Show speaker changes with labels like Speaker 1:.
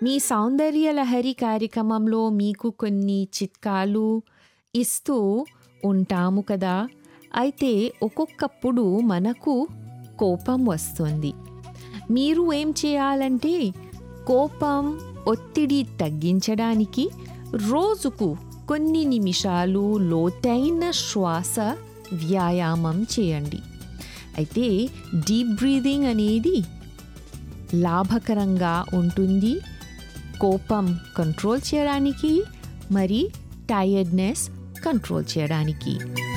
Speaker 1: మీ సౌందర్య లహరి కార్యక్రమంలో మీకు కొన్ని చిట్కాలు ఇస్తూ ఉంటాము కదా అయితే ఒక్కొక్కప్పుడు మనకు కోపం వస్తుంది మీరు ఏం చేయాలంటే కోపం ఒత్తిడి తగ్గించడానికి రోజుకు కొన్ని నిమిషాలు లోతైన శ్వాస వ్యాయామం చేయండి అయితే డీప్ బ్రీదింగ్ అనేది లాభకరంగా ఉంటుంది కోపం కంట్రోల్ చేయడానికి మరి టైర్డ్నెస్ కంట్రోల్ చేయడానికి